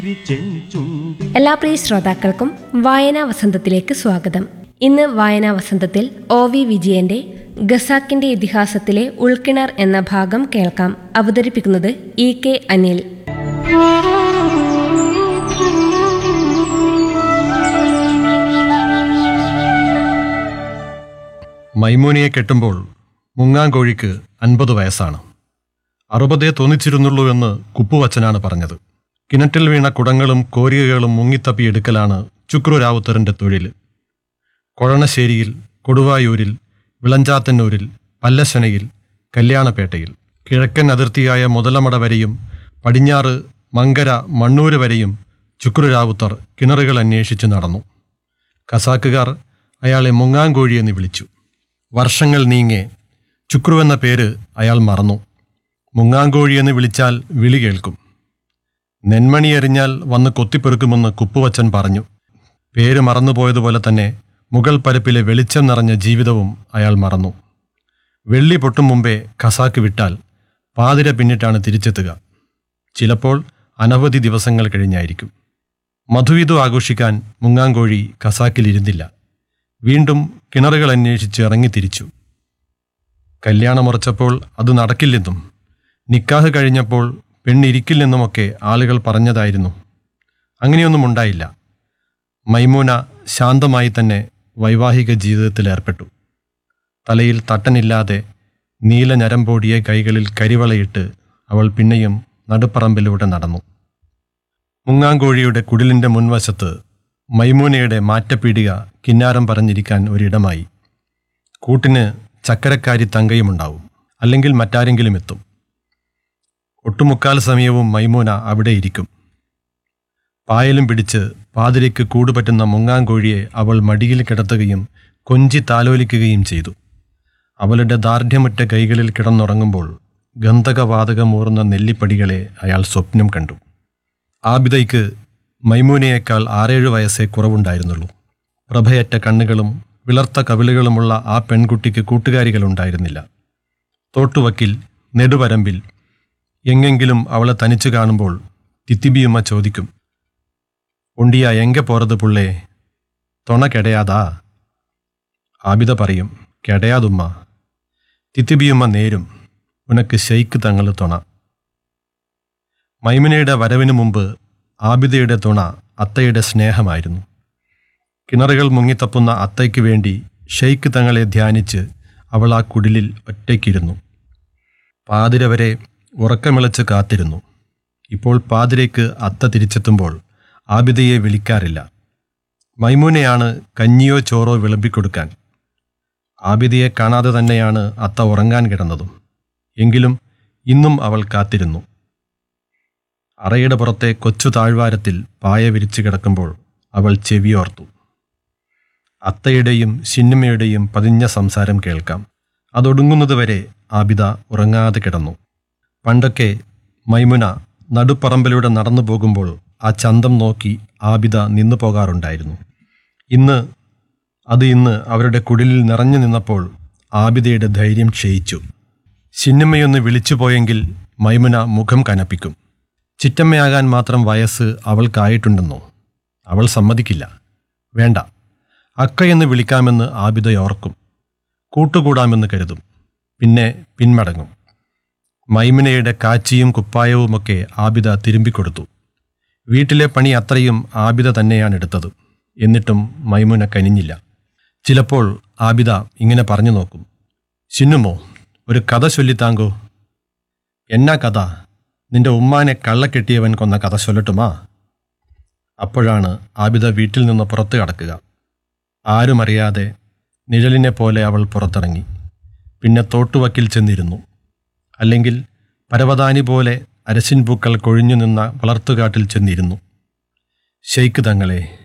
എല്ലാ പ്രിയ ശ്രോതാക്കൾക്കും വായനാ വസന്തത്തിലേക്ക് സ്വാഗതം ഇന്ന് വായനാ വസന്തത്തിൽ ഒ വി വിജയന്റെ ഗസാക്കിന്റെ ഇതിഹാസത്തിലെ ഉൾക്കിണർ എന്ന ഭാഗം കേൾക്കാം അവതരിപ്പിക്കുന്നത് ഇ കെ അനിൽ മൈമൂനിയെ കെട്ടുമ്പോൾ മുങ്ങാങ്കോഴിക്ക് അൻപത് വയസ്സാണ് അറുപതേ തോന്നിച്ചിരുന്നുള്ളൂ എന്ന് കുപ്പുവച്ചനാണ് പറഞ്ഞത് കിണറ്റിൽ വീണ കുടങ്ങളും കോരികകളും മുങ്ങിത്തപ്പിയെടുക്കലാണ് ചുക്രു രാവുത്തറിന്റെ തൊഴിൽ കൊഴണശ്ശേരിയിൽ കൊടുവായൂരിൽ വിളഞ്ചാത്തന്നൂരിൽ പല്ലശനയിൽ കല്യാണപേട്ടയിൽ കിഴക്കൻ അതിർത്തിയായ മുതലമട വരെയും പടിഞ്ഞാറ് മങ്കര മണ്ണൂര് വരെയും ചുക്രു രാവുത്തർ കിണറുകൾ അന്വേഷിച്ച് നടന്നു കസാക്കുകാർ അയാളെ മുങ്ങാങ്കോഴി എന്ന് വിളിച്ചു വർഷങ്ങൾ നീങ്ങെ ചുക്രു എന്ന പേര് അയാൾ മറന്നു മുങ്ങാങ്കോഴി എന്ന് വിളിച്ചാൽ വിളി കേൾക്കും നെന്മണി എറിഞ്ഞാൽ വന്ന് കൊത്തിപ്പെറുക്കുമെന്ന് കുപ്പുവച്ചൻ പറഞ്ഞു പേര് മറന്നുപോയതുപോലെ തന്നെ മുകൾ പരപ്പിലെ വെളിച്ചം നിറഞ്ഞ ജീവിതവും അയാൾ മറന്നു വെള്ളി പൊട്ടും മുമ്പേ ഖസാക്ക് വിട്ടാൽ പാതിര പിന്നിട്ടാണ് തിരിച്ചെത്തുക ചിലപ്പോൾ അനവധി ദിവസങ്ങൾ കഴിഞ്ഞായിരിക്കും മധുവിധു ആഘോഷിക്കാൻ മുങ്ങാങ്കോഴി ഖസാക്കിലിരുന്നില്ല വീണ്ടും കിണറുകൾ അന്വേഷിച്ച് ഇറങ്ങിത്തിരിച്ചു കല്യാണമുറച്ചപ്പോൾ അത് നടക്കില്ലെന്നും നിക്കാഹ് കഴിഞ്ഞപ്പോൾ പെണ്ണിരിക്കില്ലെന്നുമൊക്കെ ആളുകൾ പറഞ്ഞതായിരുന്നു അങ്ങനെയൊന്നും ഉണ്ടായില്ല മൈമൂന ശാന്തമായി തന്നെ വൈവാഹിക ജീവിതത്തിൽ ഏർപ്പെട്ടു തലയിൽ തട്ടനില്ലാതെ നീല ഞരമ്പോടിയ കൈകളിൽ കരിവളയിട്ട് അവൾ പിന്നെയും നടുപ്പറമ്പിലൂടെ നടന്നു മുങ്ങാങ്കോഴിയുടെ കുടിലിന്റെ മുൻവശത്ത് മൈമൂനയുടെ മാറ്റപ്പീടിക കിന്നാരം പറഞ്ഞിരിക്കാൻ ഒരിടമായി കൂട്ടിന് ചക്കരക്കാരി തങ്കയുമുണ്ടാവും അല്ലെങ്കിൽ മറ്റാരെങ്കിലും എത്തും ഒട്ടുമുക്കാൽ സമയവും മൈമൂന അവിടെ ഇരിക്കും പായലും പിടിച്ച് പാതിരയ്ക്ക് കൂടുപറ്റുന്ന മുങ്ങാങ്കോഴിയെ അവൾ മടിയിൽ കിടത്തുകയും കൊഞ്ചി താലോലിക്കുകയും ചെയ്തു അവളുടെ ദാർഢ്യമുറ്റ കൈകളിൽ കിടന്നുറങ്ങുമ്പോൾ ഗന്ധകവാതകമൂർന്ന നെല്ലിപ്പടികളെ അയാൾ സ്വപ്നം കണ്ടു ആബിദയ്ക്ക് മൈമൂനയേക്കാൾ ആറേഴു വയസ്സേ കുറവുണ്ടായിരുന്നുള്ളൂ പ്രഭയറ്റ കണ്ണുകളും വിളർത്ത കവിളുകളുമുള്ള ആ പെൺകുട്ടിക്ക് കൂട്ടുകാരികളുണ്ടായിരുന്നില്ല തോട്ടുവക്കിൽ നെടുവരമ്പിൽ എങ്ങെങ്കിലും അവളെ തനിച്ചു കാണുമ്പോൾ തിത്തിബിയമ്മ ചോദിക്കും ഒണ്ടിയ എങ്ക പോറത് പുള്ളേ തൊണ കെടയാതാ ആബിദ പറയും കെടയാതുമ്മ തിത്തിബിയമ്മ നേരും ഉനക്ക് ഷെയ്ക്ക് തങ്ങൾ തുണ മൈമിനയുടെ വരവിനു മുമ്പ് ആബിദയുടെ തുണ അത്തയുടെ സ്നേഹമായിരുന്നു കിണറുകൾ മുങ്ങിത്തപ്പുന്ന അത്തയ്ക്ക് വേണ്ടി ഷെയ്ക്ക് തങ്ങളെ ധ്യാനിച്ച് അവൾ ആ കുടിലിൽ ഒറ്റയ്ക്കിരുന്നു പാതിര വരെ ഉറക്കമിളച്ച് കാത്തിരുന്നു ഇപ്പോൾ പാതിരയ്ക്ക് അത്ത തിരിച്ചെത്തുമ്പോൾ ആബിദയെ വിളിക്കാറില്ല മൈമൂനയാണ് കഞ്ഞിയോ ചോറോ വിളമ്പിക്കൊടുക്കാൻ ആബിദയെ കാണാതെ തന്നെയാണ് അത്ത ഉറങ്ങാൻ കിടന്നതും എങ്കിലും ഇന്നും അവൾ കാത്തിരുന്നു അറയുടെ പുറത്തെ കൊച്ചു താഴ്വാരത്തിൽ പായ വിരിച്ചു കിടക്കുമ്പോൾ അവൾ ചെവിയോർത്തു അത്തയുടെയും ചിന്നമ്മയുടെയും പതിഞ്ഞ സംസാരം കേൾക്കാം അതൊടുങ്ങുന്നതുവരെ ആബിദ ഉറങ്ങാതെ കിടന്നു പണ്ടൊക്കെ മൈമുന നടുപ്പറമ്പിലൂടെ നടന്നു പോകുമ്പോൾ ആ ചന്തം നോക്കി ആബിദ നിന്നു പോകാറുണ്ടായിരുന്നു ഇന്ന് അത് ഇന്ന് അവരുടെ കുടിലിൽ നിറഞ്ഞു നിന്നപ്പോൾ ആബിദയുടെ ധൈര്യം ക്ഷയിച്ചു ചിന്നമ്മയൊന്ന് വിളിച്ചു പോയെങ്കിൽ മൈമുന മുഖം കനപ്പിക്കും ചിറ്റമ്മയാകാൻ മാത്രം വയസ്സ് അവൾക്കായിട്ടുണ്ടെന്നോ അവൾ സമ്മതിക്കില്ല വേണ്ട അക്കയെന്ന് വിളിക്കാമെന്ന് ആബിദ ഓർക്കും കൂട്ടുകൂടാമെന്ന് കരുതും പിന്നെ പിന്മടങ്ങും മൈമിനയുടെ കാച്ചിയും കുപ്പായവുമൊക്കെ ആബിദ തിരുമ്പിക്കൊടുത്തു വീട്ടിലെ പണി അത്രയും ആബിദ തന്നെയാണ് എടുത്തത് എന്നിട്ടും മൈമുന കനിഞ്ഞില്ല ചിലപ്പോൾ ആബിദ ഇങ്ങനെ പറഞ്ഞു നോക്കും ചിന്നുമോ ഒരു കഥ ചൊല്ലിത്താങ്കോ എന്നാ കഥ നിന്റെ ഉമ്മാനെ കള്ളക്കെട്ടിയവൻ കൊന്ന കഥ ചൊല്ലട്ടുമാ അപ്പോഴാണ് ആബിദ വീട്ടിൽ നിന്ന് പുറത്തു കടക്കുക ആരുമറിയാതെ നിഴലിനെ പോലെ അവൾ പുറത്തിറങ്ങി പിന്നെ തോട്ടുവക്കിൽ ചെന്നിരുന്നു അല്ലെങ്കിൽ പരവതാനി പോലെ അരശിൻ പൂക്കൾ കൊഴിഞ്ഞു നിന്ന വളർത്തുകാട്ടിൽ ചെന്നിരുന്നു ഷെയ്ക്ക് തങ്ങളെ